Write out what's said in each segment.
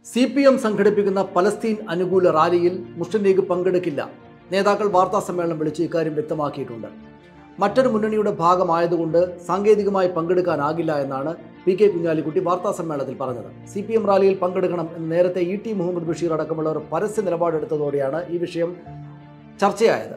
C P M സംഘടിപ്പിക്കുന്ന Palestine അനുകൂല റാലിയിൽ മുസ്ലിം ലീഗ് പങ്കെടുക്കില്ല നേതാക്കൾ വാർത്താ സമ്മേളനം വിളിച്ച് ഇക്കാര്യം വ്യക്തമാക്കിയിട്ടുണ്ട് മറ്റൊരു മുന്നണിയുടെ ഭാഗമായതുകൊണ്ട് സാങ്കേതികമായി പങ്കെടുക്കാനാകില്ല എന്നാണ് പി കെ കുഞ്ഞാലിക്കുട്ടി വാർത്താ സമ്മേളനത്തിൽ പറഞ്ഞത് സി പി എം റാലിയിൽ പങ്കെടുക്കണം എന്ന് നേരത്തെ ഇ ടി മുഹമ്മദ് ബഷീർ അടക്കമുള്ളവർ പരസ്യ നിലപാടെടുത്തതോടെയാണ് ഈ വിഷയം ചർച്ചയായത്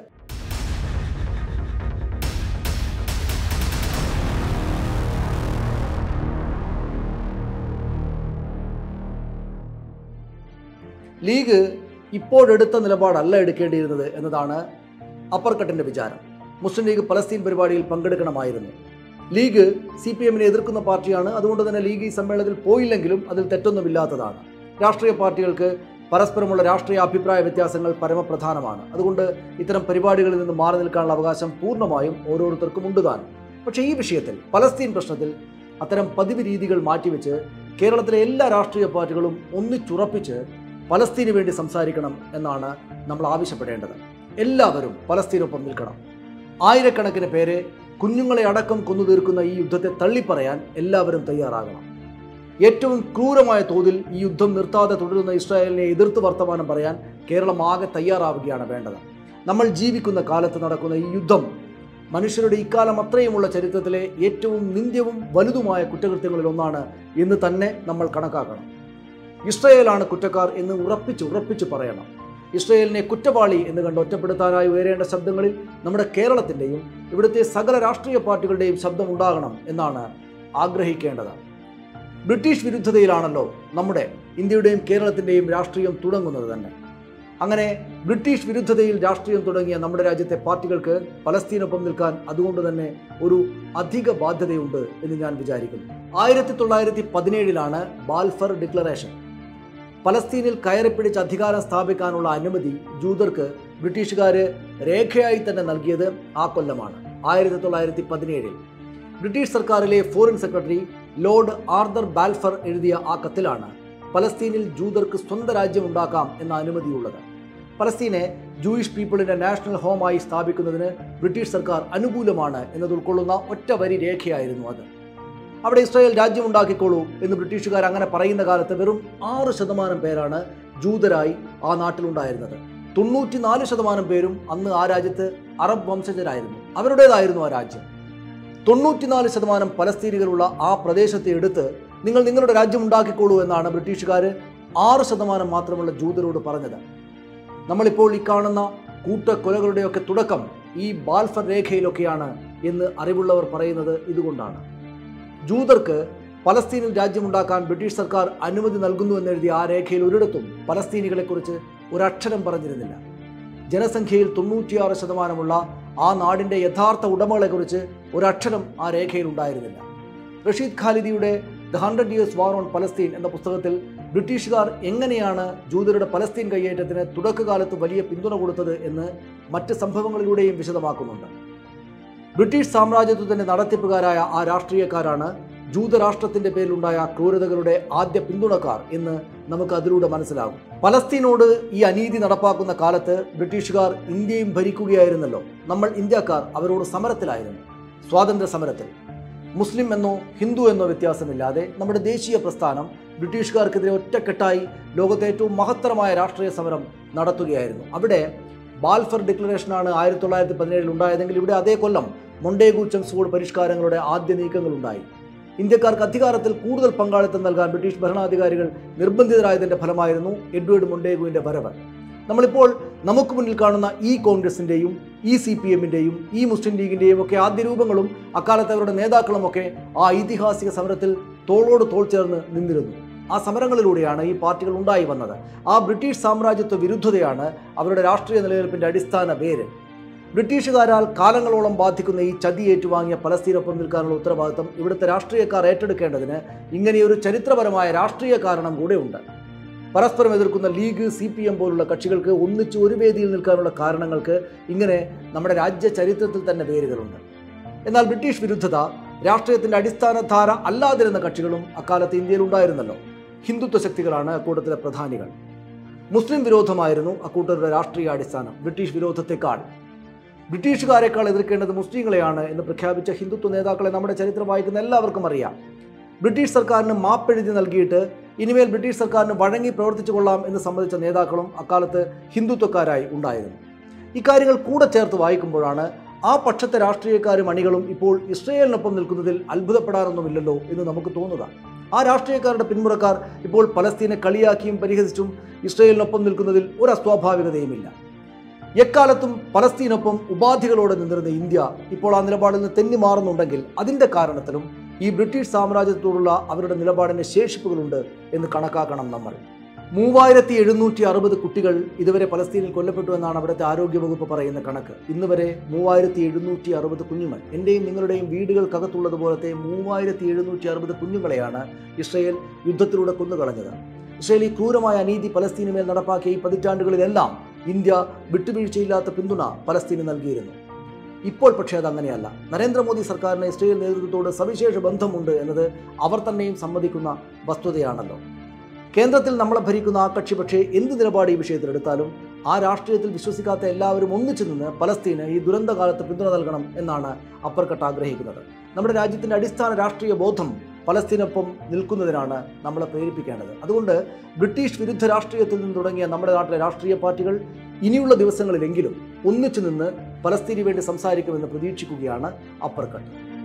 ലീഗ് ഇപ്പോഴെടുത്ത നിലപാടല്ല എടുക്കേണ്ടിയിരുന്നത് എന്നതാണ് അപ്പർക്കട്ടിന്റെ വിചാരം മുസ്ലിം ലീഗ് പലസ്തീൻ പരിപാടിയിൽ പങ്കെടുക്കണമായിരുന്നു ലീഗ് സി പി എമ്മിനെ എതിർക്കുന്ന പാർട്ടിയാണ് അതുകൊണ്ട് തന്നെ ലീഗ് ഈ സമ്മേളനത്തിൽ പോയില്ലെങ്കിലും അതിൽ തെറ്റൊന്നുമില്ലാത്തതാണ് രാഷ്ട്രീയ പാർട്ടികൾക്ക് പരസ്പരമുള്ള രാഷ്ട്രീയ അഭിപ്രായ വ്യത്യാസങ്ങൾ പരമപ്രധാനമാണ് അതുകൊണ്ട് ഇത്തരം പരിപാടികളിൽ നിന്ന് മാറി നിൽക്കാനുള്ള അവകാശം പൂർണ്ണമായും ഓരോരുത്തർക്കും ഉണ്ട് താനും പക്ഷേ ഈ വിഷയത്തിൽ പലസ്തീൻ പ്രശ്നത്തിൽ അത്തരം പതിവ് രീതികൾ മാറ്റിവെച്ച് കേരളത്തിലെ എല്ലാ രാഷ്ട്രീയ പാർട്ടികളും ഒന്നിച്ചുറപ്പിച്ച് പലസ്തീന് വേണ്ടി സംസാരിക്കണം എന്നാണ് നമ്മൾ ആവശ്യപ്പെടേണ്ടത് എല്ലാവരും പലസ്തീനൊപ്പം നിൽക്കണം ആയിരക്കണക്കിന് പേരെ കുഞ്ഞുങ്ങളെ അടക്കം കൊന്നു തീർക്കുന്ന ഈ യുദ്ധത്തെ തള്ളിപ്പറയാൻ എല്ലാവരും തയ്യാറാകണം ഏറ്റവും ക്രൂരമായ തോതിൽ ഈ യുദ്ധം നിർത്താതെ തുടരുന്ന ഇസ്രായേലിനെ എതിർത്ത് വർത്തമാനം പറയാൻ കേരളം ആകെ തയ്യാറാവുകയാണ് വേണ്ടത് നമ്മൾ ജീവിക്കുന്ന കാലത്ത് നടക്കുന്ന ഈ യുദ്ധം മനുഷ്യരുടെ ഇക്കാലം അത്രയുമുള്ള ചരിത്രത്തിലെ ഏറ്റവും നിന്ദ്യവും വലുതുമായ കുറ്റകൃത്യങ്ങളിൽ ഒന്നാണ് എന്ന് തന്നെ നമ്മൾ കണക്കാക്കണം ഇസ്രയേലാണ് കുറ്റക്കാർ എന്ന് ഉറപ്പിച്ച് ഉറപ്പിച്ച് പറയണം ഇസ്രയേലിനെ കുറ്റവാളി എന്ന് കണ്ട് ഒറ്റപ്പെടുത്താനായി ഉയരേണ്ട ശബ്ദങ്ങളിൽ നമ്മുടെ കേരളത്തിൻ്റെയും ഇവിടുത്തെ സകല രാഷ്ട്രീയ പാർട്ടികളുടെയും ശബ്ദം ഉണ്ടാകണം എന്നാണ് ആഗ്രഹിക്കേണ്ടത് ബ്രിട്ടീഷ് വിരുദ്ധതയിലാണല്ലോ നമ്മുടെ ഇന്ത്യയുടെയും കേരളത്തിൻ്റെയും രാഷ്ട്രീയം തുടങ്ങുന്നത് തന്നെ അങ്ങനെ ബ്രിട്ടീഷ് വിരുദ്ധതയിൽ രാഷ്ട്രീയം തുടങ്ങിയ നമ്മുടെ രാജ്യത്തെ പാർട്ടികൾക്ക് പലസ്തീനൊപ്പം നിൽക്കാൻ അതുകൊണ്ട് തന്നെ ഒരു അധിക ബാധ്യതയുണ്ട് എന്ന് ഞാൻ വിചാരിക്കുന്നു ആയിരത്തി തൊള്ളായിരത്തി പതിനേഴിലാണ് ബാൽഫർ ഡിക്ലറേഷൻ പലസ്തീനിൽ കയറിപ്പിടിച്ച് അധികാരം സ്ഥാപിക്കാനുള്ള അനുമതി ജൂതർക്ക് ബ്രിട്ടീഷുകാർ രേഖയായി തന്നെ നൽകിയത് ആ കൊല്ലമാണ് ആയിരത്തി തൊള്ളായിരത്തി പതിനേഴിൽ ബ്രിട്ടീഷ് സർക്കാരിലെ foreign secretary lord Arthur Balfour എഴുതിയ ആ കത്തിലാണ് പലസ്തീനിൽ ജൂതർക്ക് സ്വന്തം രാജ്യം ഉണ്ടാക്കാം എന്ന അനുമതിയുള്ളത് പലസ്തീനെ ജൂയിഷ് പീപ്പിളിന്റെ നാഷണൽ ഹോമായി സ്ഥാപിക്കുന്നതിന് ബ്രിട്ടീഷ് സർക്കാർ അനുകൂലമാണ് എന്നത് ഉൾക്കൊള്ളുന്ന ഒറ്റ വരി രേഖയായിരുന്നു അത് അവിടെ ഇസ്രായേൽ രാജ്യം ഉണ്ടാക്കിക്കോളൂ എന്ന് ബ്രിട്ടീഷുകാർ അങ്ങനെ പറയുന്ന കാലത്ത് വെറും ആറ് ശതമാനം പേരാണ് ജൂതരായി ആ നാട്ടിലുണ്ടായിരുന്നത് തൊണ്ണൂറ്റിനാല് ശതമാനം പേരും അന്ന് ആ രാജ്യത്ത് അറബ് വംശജരായിരുന്നു അവരുടേതായിരുന്നു ആ രാജ്യം തൊണ്ണൂറ്റിനാല് ശതമാനം പലസ്തീനികളുള്ള ആ പ്രദേശത്തെ എടുത്ത് നിങ്ങൾ നിങ്ങളുടെ രാജ്യം ഉണ്ടാക്കിക്കോളൂ എന്നാണ് ബ്രിട്ടീഷുകാർ ആറ് ശതമാനം മാത്രമുള്ള ജൂതരോട് പറഞ്ഞത് നമ്മളിപ്പോൾ ഈ കാണുന്ന കൂട്ടക്കൊലകളുടെയൊക്കെ തുടക്കം ഈ ബാൽഫർ രേഖയിലൊക്കെയാണ് എന്ന് അറിവുള്ളവർ പറയുന്നത് ഇതുകൊണ്ടാണ് ജൂതർക്ക് പലസ്തീനിൽ രാജ്യമുണ്ടാക്കാൻ ബ്രിട്ടീഷ് സർക്കാർ അനുമതി നൽകുന്നു എന്നെഴുതിയ ആ രേഖയിൽ ഒരിടത്തും പലസ്തീനികളെക്കുറിച്ച് ഒരക്ഷരം പറഞ്ഞിരുന്നില്ല ജനസംഖ്യയിൽ തൊണ്ണൂറ്റിയാറ് ശതമാനമുള്ള ആ നാടിൻ്റെ യഥാർത്ഥ ഉടമകളെക്കുറിച്ച് ഒരക്ഷരം ആ രേഖയിൽ ഉണ്ടായിരുന്നില്ല റഷീദ് ഖാലിദിയുടെ the hundred years war on Palestine എന്ന പുസ്തകത്തിൽ ബ്രിട്ടീഷുകാർ എങ്ങനെയാണ് ജൂതരുടെ പലസ്തീൻ കയ്യേറ്റത്തിന് തുടക്കകാലത്ത് വലിയ പിന്തുണ കൊടുത്തത് എന്ന് മറ്റ് സംഭവങ്ങളിലൂടെയും വിശദമാക്കുന്നുണ്ട് ബ്രിട്ടീഷ് സാമ്രാജ്യത്വത്തിന്റെ നടത്തിപ്പുകാരായ ആ രാഷ്ട്രീയക്കാരാണ് ജൂതരാഷ്ട്രത്തിന്റെ പേരിലുണ്ടായ ക്രൂരതകളുടെ ആദ്യ പിന്തുണക്കാർ എന്ന് നമുക്ക് അതിലൂടെ മനസ്സിലാകും പലസ്തീനോട് ഈ അനീതി നടപ്പാക്കുന്ന കാലത്ത് ബ്രിട്ടീഷുകാർ ഇന്ത്യയും ഭരിക്കുകയായിരുന്നല്ലോ നമ്മൾ ഇന്ത്യക്കാർ അവരോട് സമരത്തിലായിരുന്നു സ്വാതന്ത്ര്യ സമരത്തിൽ മുസ്ലിം എന്നോ ഹിന്ദു എന്നോ വ്യത്യാസമില്ലാതെ നമ്മുടെ ദേശീയ പ്രസ്ഥാനം ബ്രിട്ടീഷുകാർക്കെതിരെ ഒറ്റക്കെട്ടായി ലോകത്തെ ഏറ്റവും മഹത്തരമായ രാഷ്ട്രീയ സമരം നടത്തുകയായിരുന്നു അവിടെ ബാൽഫർ ഡിക്ലറേഷനാണ് ആയിരത്തി തൊള്ളായിരത്തി പതിനേഴിൽ ഉണ്ടായതെങ്കിൽ ഇവിടെ അതേ കൊല്ലം മൊണ്ടേഗു ചെംസ്ഫോർഡ് പരിഷ്കാരങ്ങളുടെ ആദ്യ നീക്കങ്ങളുണ്ടായി ഇന്ത്യക്കാർക്ക് അധികാരത്തിൽ കൂടുതൽ പങ്കാളിത്തം നൽകാൻ ബ്രിട്ടീഷ് ഭരണാധികാരികൾ നിർബന്ധിതരായതിന്റെ ഫലമായിരുന്നു എഡ്വേർഡ് മൊണ്ടേഗുവിന്റെ വരവ് നമ്മളിപ്പോൾ നമുക്ക് മുന്നിൽ കാണുന്ന ഈ കോൺഗ്രസിന്റെയും ഈ സി പി എമ്മിന്റെയും ഈ മുസ്ലിം ലീഗിന്റെയും ഒക്കെ ആദ്യ രൂപങ്ങളും അക്കാലത്തെ അവരുടെ നേതാക്കളുമൊക്കെ ആ ഐതിഹാസിക സമരത്തിൽ തോളോട് തോൾ ചേർന്ന് നിന്നിരുന്നു ആ സമരങ്ങളിലൂടെയാണ് ഈ പാർട്ടികൾ ഉണ്ടായി വന്നത് ആ ബ്രിട്ടീഷ് സാമ്രാജ്യത്വ വിരുദ്ധതയാണ് അവരുടെ രാഷ്ട്രീയ നിലനിൽപ്പിന്റെ അടിസ്ഥാന വേര് ബ്രിട്ടീഷുകാരാൽ കാലങ്ങളോളം ബാധിക്കുന്ന ഈ ചതി ഏറ്റുവാങ്ങിയ പലസ്തീനൊപ്പം നിൽക്കാനുള്ള ഉത്തരവാദിത്തം ഇവിടുത്തെ രാഷ്ട്രീയക്കാർ ഏറ്റെടുക്കേണ്ടതിന് ഇങ്ങനെയൊരു ചരിത്രപരമായ രാഷ്ട്രീയ കാരണം കൂടെയുണ്ട് പരസ്പരം എതിർക്കുന്ന ലീഗ് സി പി എം പോലുള്ള കക്ഷികൾക്ക് ഒന്നിച്ച് ഒരു വേദിയിൽ നിൽക്കാനുള്ള കാരണങ്ങൾക്ക് ഇങ്ങനെ നമ്മുടെ രാജ്യ ചരിത്രത്തിൽ തന്നെ വേരുകളുണ്ട് എന്നാൽ ബ്രിട്ടീഷ് വിരുദ്ധത രാഷ്ട്രീയത്തിന്റെ അടിസ്ഥാന ധാര അല്ലാതിരുന്ന കക്ഷികളും അക്കാലത്ത് ഇന്ത്യയിൽ ഉണ്ടായിരുന്നല്ലോ ഹിന്ദുത്വ ശക്തികളാണ് അക്കൂട്ടത്തിലെ പ്രധാനികൾ മുസ്ലിം വിരോധമായിരുന്നു അക്കൂട്ടരുടെ രാഷ്ട്രീയ അടിസ്ഥാനം ബ്രിട്ടീഷ് വിരോധത്തെക്കാൾ ബ്രിട്ടീഷുകാരെക്കാൾ എതിർക്കേണ്ടത് മുസ്ലിങ്ങളെയാണ് എന്ന് പ്രഖ്യാപിച്ച ഹിന്ദുത്വ നേതാക്കളെ നമ്മുടെ ചരിത്രം വായിക്കുന്ന എല്ലാവർക്കും അറിയാം ബ്രിട്ടീഷ് സർക്കാരിന് മാപ്പെഴുതി നൽകിയിട്ട് ഇനിമേൽ ബ്രിട്ടീഷ് സർക്കാരിന് വഴങ്ങി പ്രവർത്തിച്ചു കൊള്ളാം എന്ന് സംബന്ധിച്ച നേതാക്കളും അക്കാലത്ത് ഹിന്ദുത്വക്കാരായി ഉണ്ടായിരുന്നു ഇക്കാര്യങ്ങൾ കൂടെ ചേർത്ത് വായിക്കുമ്പോഴാണ് ആ പക്ഷത്തെ രാഷ്ട്രീയക്കാരും അണികളും ഇപ്പോൾ ഇസ്രയേലിനൊപ്പം നിൽക്കുന്നതിൽ അത്ഭുതപ്പെടാനൊന്നുമില്ലല്ലോ എന്ന് നമുക്ക് തോന്നുക ആ രാഷ്ട്രീയക്കാരുടെ പിന്മുറക്കാർ ഇപ്പോൾ പലസ്തീനെ കളിയാക്കിയും പരിഹസിച്ചും ഇസ്രയേലിനൊപ്പം നിൽക്കുന്നതിൽ ഒരു അസ്വാഭാവികതയുമില്ല എക്കാലത്തും പലസ്തീനൊപ്പം ഉപാധികളോടെ നിന്നിരുന്ന ഇന്ത്യ ഇപ്പോൾ ആ നിലപാടിൽ നിന്ന് തെന്നി മാറുന്നുണ്ടെങ്കിൽ അതിൻ്റെ കാരണത്തിലും ഈ ബ്രിട്ടീഷ് സാമ്രാജ്യത്തോടുള്ള അവരുടെ നിലപാടിന് ശേഷിപ്പുകളുണ്ട് എന്ന് കണക്കാക്കണം നമ്മൾ മൂവായിരത്തി എഴുന്നൂറ്റി അറുപത് കുട്ടികൾ ഇതുവരെ പലസ്തീനിൽ കൊല്ലപ്പെട്ടു എന്നാണ് അവിടുത്തെ ആരോഗ്യവകുപ്പ് പറയുന്ന കണക്ക് ഇന്ന് വരെ മൂവായിരത്തി എഴുന്നൂറ്റി അറുപത് കുഞ്ഞുങ്ങൾ എൻ്റെയും നിങ്ങളുടെയും വീടുകൾക്കകത്തുള്ളതുപോലത്തെ മൂവായിരത്തി എഴുന്നൂറ്റി അറുപത് കുഞ്ഞുങ്ങളെയാണ് ഇസ്രയേൽ യുദ്ധത്തിലൂടെ കൊന്നുകളഞ്ഞത് ഇസ്രയേൽ ഈ ക്രൂരമായ അനീതി പലസ്തീന് മേൽ നടപ്പാക്കിയ ഈ പതിറ്റാണ്ടുകളിലെല്ലാം ഇന്ത്യ വിട്ടുവീഴ്ചയില്ലാത്ത പിന്തുണ പലസ്തീന് നൽകിയിരുന്നു ഇപ്പോൾ പക്ഷേ അത് അങ്ങനെയല്ല നരേന്ദ്രമോദി സർക്കാരിന് ഇസ്രയേൽ നേതൃത്വത്തോട് സവിശേഷ ബന്ധമുണ്ട് എന്നത് അവർ തന്നെയും സമ്മതിക്കുന്ന വസ്തുതയാണല്ലോ കേന്ദ്രത്തിൽ നമ്മളെ ഭരിക്കുന്ന ആ കക്ഷി പക്ഷേ എന്ത് നിലപാട് ഈ വിഷയത്തിൽ എടുത്താലും ആ രാഷ്ട്രീയത്തിൽ വിശ്വസിക്കാത്ത എല്ലാവരും ഒന്നിച്ചു നിന്ന് പലസ്തീന് ഈ ദുരന്തകാലത്ത് പിന്തുണ നൽകണം എന്നാണ് അപ്പർക്കട്ട് ആഗ്രഹിക്കുന്നത് നമ്മുടെ രാജ്യത്തിൻ്റെ അടിസ്ഥാന രാഷ്ട്രീയ ബോധം പലസ്തീനൊപ്പം നിൽക്കുന്നതിനാണ് നമ്മളെ പ്രേരിപ്പിക്കേണ്ടത് അതുകൊണ്ട് ബ്രിട്ടീഷ് വിരുദ്ധ രാഷ്ട്രീയത്തിൽ നിന്ന് തുടങ്ങിയ നമ്മുടെ നാട്ടിലെ രാഷ്ട്രീയ പാർട്ടികൾ ഇനിയുള്ള ദിവസങ്ങളിലെങ്കിലും ഒന്നിച്ചു നിന്ന് പലസ്തീന് വേണ്ടി സംസാരിക്കുമെന്ന് പ്രതീക്ഷിക്കുകയാണ് അപ്പർക്കട്ട്